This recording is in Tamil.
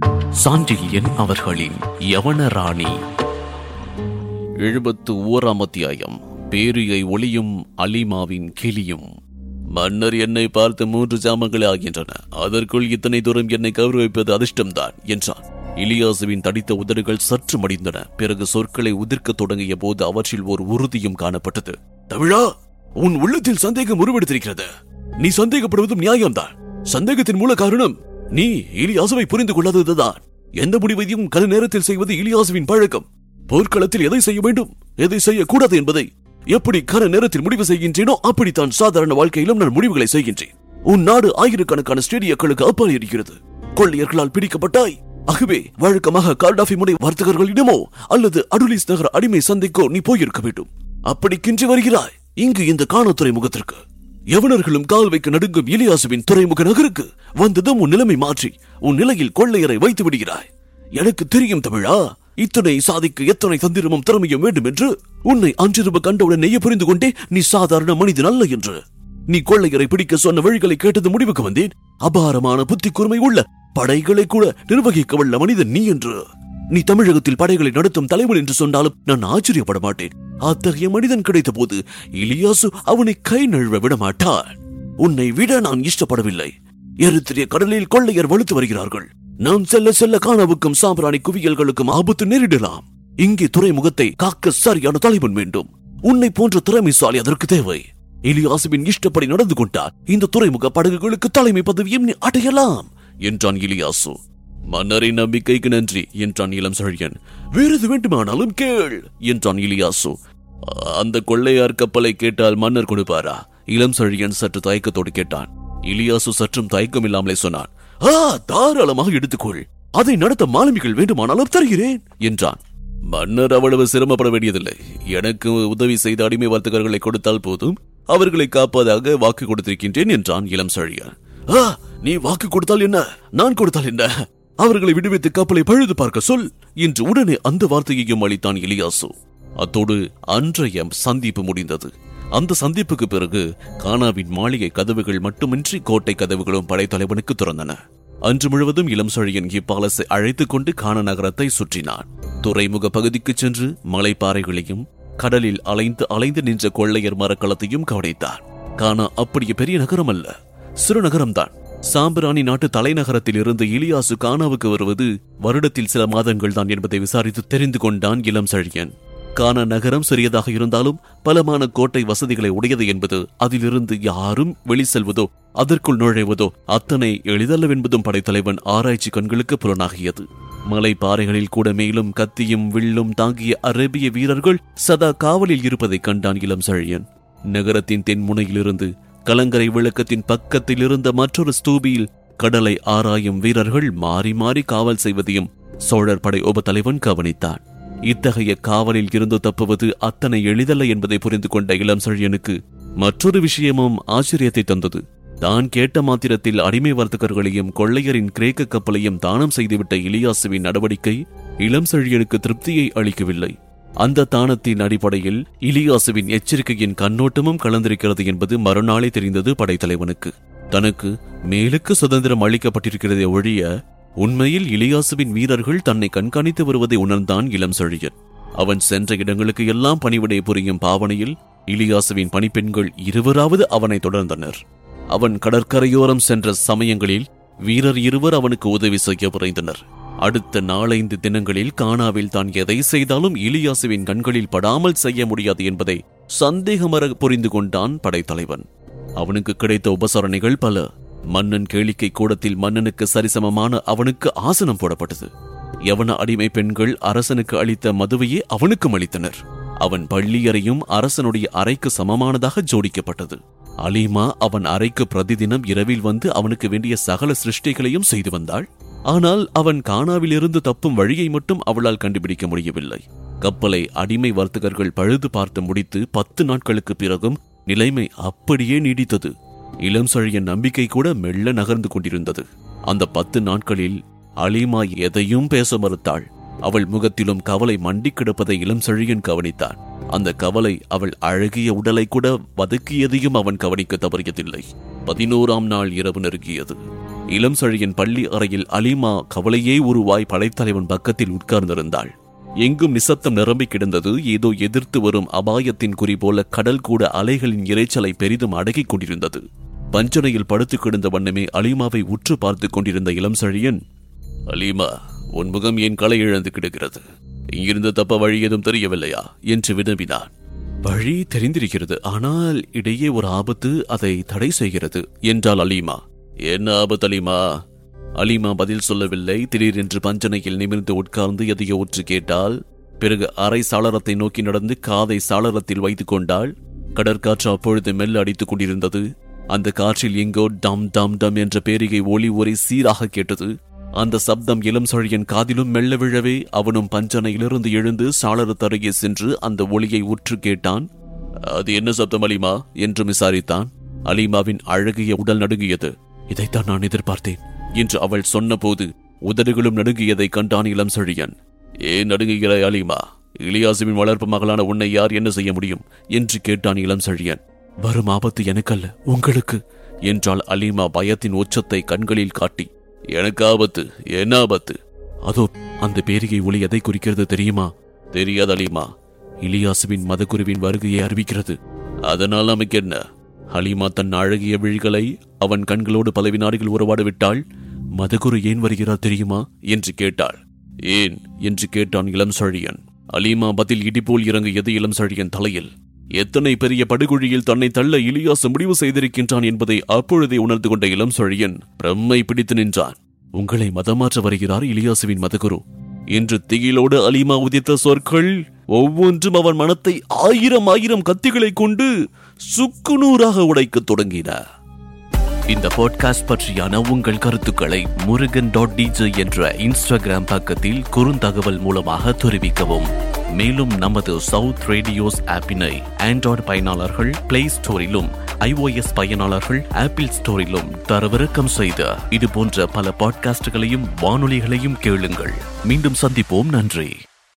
சாண்டில்யன் அவர்களின் யவனராணி எழுபத்து ஓராம் அத்தியாயம் பேரியை ஒளியும் அலிமாவின் கிளியும் மன்னர் என்னை பார்த்து மூன்று ஜாமங்களே ஆகின்றன அதற்குள் இத்தனை தூரம் என்னை கௌரவிப்பது அதிர்ஷ்டம்தான் என்றான் இலியாசுவின் தடித்த உதடுகள் சற்று மடிந்தன பிறகு சொற்களை உதிர்க்கத் தொடங்கிய போது அவற்றில் ஒரு உறுதியும் காணப்பட்டது தமிழா உன் உள்ளத்தில் சந்தேகம் உருவெடுத்திருக்கிறது நீ சந்தேகப்படுவதும் நியாயம்தான் சந்தேகத்தின் மூல காரணம் நீ இலியாசுவை புரிந்து கொள்ளாததுதான் எந்த முடிவையும் கன நேரத்தில் செய்வது இலியாசுவின் பழக்கம் போர்க்களத்தில் எதை செய்ய வேண்டும் எதை செய்யக்கூடாது என்பதை எப்படி கன நேரத்தில் முடிவு செய்கின்றேனோ அப்படித்தான் சாதாரண வாழ்க்கையிலும் நான் முடிவுகளை செய்கின்றேன் உன் நாடு ஆயிரக்கணக்கான ஸ்டேடியக்களுக்கு அப்பால் இருக்கிறது கொள்ளையர்களால் பிடிக்கப்பட்டாய் ஆகவே வழக்கமாக கார்டாஃபி முனை வர்த்தகர்களிடமோ அல்லது அடுலிஸ் நகர அடிமை சந்தைக்கோ நீ போயிருக்க வேண்டும் அப்படி கின்றி வருகிறாய் இங்கு இந்த காண துறைமுகத்திற்கு எவனர்களும் கால் வைக்க நடுங்கும் இலியாசுவின் துறைமுக நகருக்கு வந்ததும் உன் நிலைமை மாற்றி உன் நிலையில் கொள்ளையரை வைத்து விடுகிறாய் எனக்கு தெரியும் தமிழா இத்தனை சாதிக்க எத்தனை தந்திரமும் திறமையும் வேண்டும் என்று உன்னை அன்றிரவு கண்டவுடன் நெய்ய புரிந்து கொண்டே நீ சாதாரண மனிதன் அல்ல என்று நீ கொள்ளையரை பிடிக்க சொன்ன வழிகளை கேட்டது முடிவுக்கு வந்தேன் அபாரமான புத்தி கூர்மை உள்ள படைகளை கூட நிர்வகிக்க வல்ல மனிதன் நீ என்று நீ தமிழகத்தில் படைகளை நடத்தும் தலைவன் என்று சொன்னாலும் நான் ஆச்சரியப்பட மாட்டேன் அத்தகைய மனிதன் கிடைத்த போது இலியாசு அவனை கை நழுவ விட மாட்டான் உன்னை விட நான் இஷ்டப்படவில்லை எரித்திரிய கடலில் கொள்ளையர் வலுத்து வருகிறார்கள் நாம் செல்ல செல்ல காணவுக்கும் சாம்பிராணி குவியல்களுக்கும் ஆபத்து நேரிடலாம் இங்கே துறைமுகத்தை காக்க சரியான தலைவன் வேண்டும் உன்னை போன்ற திறமைசாலி அதற்கு தேவை இலியாசுவின் இஷ்டப்படி நடந்து கொண்டார் இந்த துறைமுக படகுகளுக்கு தலைமை பதவியும் நீ அடையலாம் என்றான் இலியாசு மன்னரின் நம்பிக்கைக்கு நன்றி என்றான் இளம் செழியன் வேறு வேண்டுமானாலும் கேள் என்றான் இலியாசு அந்த கொள்ளையார் கப்பலை கேட்டால் மன்னர் கொடுப்பாரா இளம் செழியன் சற்று தயக்கத்தோடு கேட்டான் இலியாசு சற்றும் தயக்கம் இல்லாமலே சொன்னான் ஆ தாராளமாக எடுத்துக்கொள் அதை நடத்த மாலுமிகள் வேண்டுமானாலும் தருகிறேன் என்றான் மன்னர் அவ்வளவு சிரமப்பட வேண்டியதில்லை எனக்கு உதவி செய்த அடிமை வர்த்தகர்களை கொடுத்தால் போதும் அவர்களை காப்பதாக வாக்கு கொடுத்திருக்கின்றேன் என்றான் இளம் செழியன் ஆ நீ வாக்கு கொடுத்தால் என்ன நான் கொடுத்தால் என்ன அவர்களை விடுவித்து கப்பலை பழுது பார்க்க சொல் என்று உடனே அந்த வார்த்தையையும் அளித்தான் இலியாசு அத்தோடு அன்றைய சந்திப்பு முடிந்தது அந்த சந்திப்புக்கு பிறகு கானாவின் மாளிகை கதவுகள் மட்டுமின்றி கோட்டை கதவுகளும் படைத்தலைவனுக்கு திறந்தன அன்று முழுவதும் இளம் சழியன் இப்பாலசை அழைத்துக் கொண்டு கான நகரத்தை சுற்றினான் துறைமுக பகுதிக்கு சென்று மலைப்பாறைகளையும் கடலில் அலைந்து அலைந்து நின்ற கொள்ளையர் மரக்களத்தையும் கவனித்தார் கானா அப்படியே பெரிய நகரம் அல்ல சிறு நகரம்தான் சாம்பிராணி நாட்டு தலைநகரத்தில் இருந்து இலியாசு கானாவுக்கு வருவது வருடத்தில் சில மாதங்கள் தான் என்பதை விசாரித்து தெரிந்து கொண்டான் இளம் செழியன் கானா நகரம் சிறியதாக இருந்தாலும் பலமான கோட்டை வசதிகளை உடையது என்பது அதிலிருந்து யாரும் வெளி செல்வதோ அதற்குள் நுழைவதோ அத்தனை எளிதல்லவென்பதும் படைத்தலைவன் ஆராய்ச்சி கண்களுக்கு புலனாகியது மலை பாறைகளில் கூட மேலும் கத்தியும் வில்லும் தாங்கிய அரேபிய வீரர்கள் சதா காவலில் இருப்பதைக் கண்டான் இளம் செழியன் நகரத்தின் தென்முனையிலிருந்து கலங்கரை விளக்கத்தின் பக்கத்தில் இருந்த மற்றொரு ஸ்தூபியில் கடலை ஆராயும் வீரர்கள் மாறி மாறி காவல் செய்வதையும் சோழர் படை உபத்தலைவன் கவனித்தான் இத்தகைய காவலில் இருந்து தப்புவது அத்தனை எளிதல்ல என்பதை புரிந்து கொண்ட இளம் செழியனுக்கு மற்றொரு விஷயமும் ஆச்சரியத்தை தந்தது தான் கேட்ட மாத்திரத்தில் அடிமை வர்த்தகர்களையும் கொள்ளையரின் கிரேக்க கப்பலையும் தானம் செய்துவிட்ட இலியாசுவின் நடவடிக்கை இளம் செழியனுக்கு திருப்தியை அளிக்கவில்லை அந்த தானத்தின் அடிப்படையில் இலியாசுவின் எச்சரிக்கையின் கண்ணோட்டமும் கலந்திருக்கிறது என்பது மறுநாளே தெரிந்தது படைத்தலைவனுக்கு தனக்கு மேலுக்கு சுதந்திரம் அளிக்கப்பட்டிருக்கிறதே ஒழிய உண்மையில் இலியாசுவின் வீரர்கள் தன்னை கண்காணித்து வருவதை உணர்ந்தான் இளம் செழியன் அவன் சென்ற இடங்களுக்கு எல்லாம் பணிவிடை புரியும் பாவனையில் இலியாசுவின் பணிப்பெண்கள் இருவராவது அவனை தொடர்ந்தனர் அவன் கடற்கரையோரம் சென்ற சமயங்களில் வீரர் இருவர் அவனுக்கு உதவி செய்ய விரைந்தனர் அடுத்த நாலைந்து தினங்களில் கானாவில் தான் எதை செய்தாலும் இலியாசுவின் கண்களில் படாமல் செய்ய முடியாது என்பதை சந்தேகமர புரிந்து கொண்டான் படைத்தலைவன் அவனுக்கு கிடைத்த உபசரணைகள் பல மன்னன் கேளிக்கை கூடத்தில் மன்னனுக்கு சரிசமமான அவனுக்கு ஆசனம் போடப்பட்டது யவன அடிமை பெண்கள் அரசனுக்கு அளித்த மதுவையே அவனுக்கும் அளித்தனர் அவன் பள்ளியறையும் அரசனுடைய அறைக்கு சமமானதாக ஜோடிக்கப்பட்டது அலீமா அவன் அறைக்கு பிரதிதினம் இரவில் வந்து அவனுக்கு வேண்டிய சகல சிருஷ்டிகளையும் செய்து வந்தாள் ஆனால் அவன் கானாவிலிருந்து தப்பும் வழியை மட்டும் அவளால் கண்டுபிடிக்க முடியவில்லை கப்பலை அடிமை வர்த்தகர்கள் பழுது பார்த்து முடித்து பத்து நாட்களுக்கு பிறகும் நிலைமை அப்படியே நீடித்தது இளம் சழியன் நம்பிக்கை கூட மெல்ல நகர்ந்து கொண்டிருந்தது அந்த பத்து நாட்களில் அலீமா எதையும் பேச மறுத்தாள் அவள் முகத்திலும் கவலை மண்டி கிடப்பதை இளம் செழியன் கவனித்தான் அந்த கவலை அவள் அழகிய உடலை கூட வதக்கியதையும் அவன் கவனிக்க தவறியதில்லை பதினோராம் நாள் இரவு நெருங்கியது இளம் சழியின் பள்ளி அறையில் அலிமா கவலையே உருவாய் படைத்தலைவன் பக்கத்தில் உட்கார்ந்திருந்தாள் எங்கும் நிசப்தம் நிரம்பி கிடந்தது ஏதோ எதிர்த்து வரும் அபாயத்தின் குறி போல கடல் கூட அலைகளின் இரைச்சலை பெரிதும் அடக்கிக் கொண்டிருந்தது பஞ்சனையில் படுத்து கிடந்த வண்ணமே அலிமாவை உற்று பார்த்துக் கொண்டிருந்த இளம் சழியன் அலிமா உன் முகம் ஏன் களை இழந்து கிடக்கிறது இங்கிருந்து தப்ப வழி ஏதும் தெரியவில்லையா என்று வினவினான் வழி தெரிந்திருக்கிறது ஆனால் இடையே ஒரு ஆபத்து அதை தடை செய்கிறது என்றாள் அலீமா என்ன ஆபத்து அலீமா அலீமா பதில் சொல்லவில்லை திடீரென்று பஞ்சனையில் நிமிர்ந்து உட்கார்ந்து எதையோ ஒன்று கேட்டால் பிறகு அரை சாளரத்தை நோக்கி நடந்து காதை சாளரத்தில் வைத்துக் கொண்டாள் கடற்காற்று அப்பொழுது மெல்ல அடித்துக் கொண்டிருந்தது அந்த காற்றில் எங்கோ டம் டம் டம் என்ற பேரிகை ஒளி ஒரே சீராக கேட்டது அந்த சப்தம் இளம் சழியன் காதிலும் மெல்ல விழவே அவனும் பஞ்சனையிலிருந்து எழுந்து சாளரத்தருகே சென்று அந்த ஒளியை உற்று கேட்டான் அது என்ன சப்தம் அலிமா என்று விசாரித்தான் அலிமாவின் அழகிய உடல் நடுங்கியது இதைத்தான் நான் எதிர்பார்த்தேன் என்று அவள் சொன்னபோது உதடுகளும் நடுங்கியதை கண்டான் இளம் செழியன் ஏன் நடுங்குகிறாய் அலிமா இலியாசுவின் வளர்ப்பு மகளான உன்னை யார் என்ன செய்ய முடியும் என்று கேட்டான் இளம் செழியன் வரும் ஆபத்து எனக்கல்ல உங்களுக்கு என்றாள் அலிமா பயத்தின் உச்சத்தை கண்களில் காட்டி எனக்கு ஆபத்து என்ன ஆபத்து அதோ அந்த பேரிகை ஒளி எதை குறிக்கிறது தெரியுமா தெரியாது அலிமா இலியாசுவின் மதகுருவின் வருகையை அறிவிக்கிறது அதனால் நமக்கு என்ன ஹலிமா தன் அழகிய விழிகளை அவன் கண்களோடு பல வினாடிகள் உறவாட விட்டாள் மதகுரு ஏன் வருகிறார் தெரியுமா என்று கேட்டாள் ஏன் என்று கேட்டான் இளம் சழியன் அலீமா பதில் இடிபோல் இறங்கியது இளம் சழியன் தலையில் எத்தனை பெரிய படுகுழியில் தன்னை தள்ள இலியாசு முடிவு செய்திருக்கின்றான் என்பதை அப்பொழுதே உணர்ந்து கொண்ட இளம் சழியன் பிரம்மை பிடித்து நின்றான் உங்களை மதமாற்ற வருகிறார் இலியாசுவின் மதகுரு என்று திகிலோடு அலிமா உதித்த சொற்கள் ஒவ்வொன்றும் அவன் மனத்தை ஆயிரம் ஆயிரம் கத்திகளை கொண்டு சுக்குநூறாக உடைக்கத் தொடங்கின இந்த பாட்காஸ்ட் பற்றியான உங்கள் கருத்துக்களை முருகன் டாட் டிஜே என்ற இன்ஸ்டாகிராம் பக்கத்தில் குறுந்தகவல் மூலமாக தெரிவிக்கவும் மேலும் நமது சவுத் ரேடியோஸ் ஆப்பினை ஆண்ட்ராய்டு பயனாளர்கள் பிளே ஸ்டோரிலும் ஐஓஎஸ் பயனாளர்கள் ஆப்பிள் ஸ்டோரிலும் தரவிறக்கம் செய்த இது போன்ற பல பாட்காஸ்டுகளையும் வானொலிகளையும் கேளுங்கள் மீண்டும் சந்திப்போம் நன்றி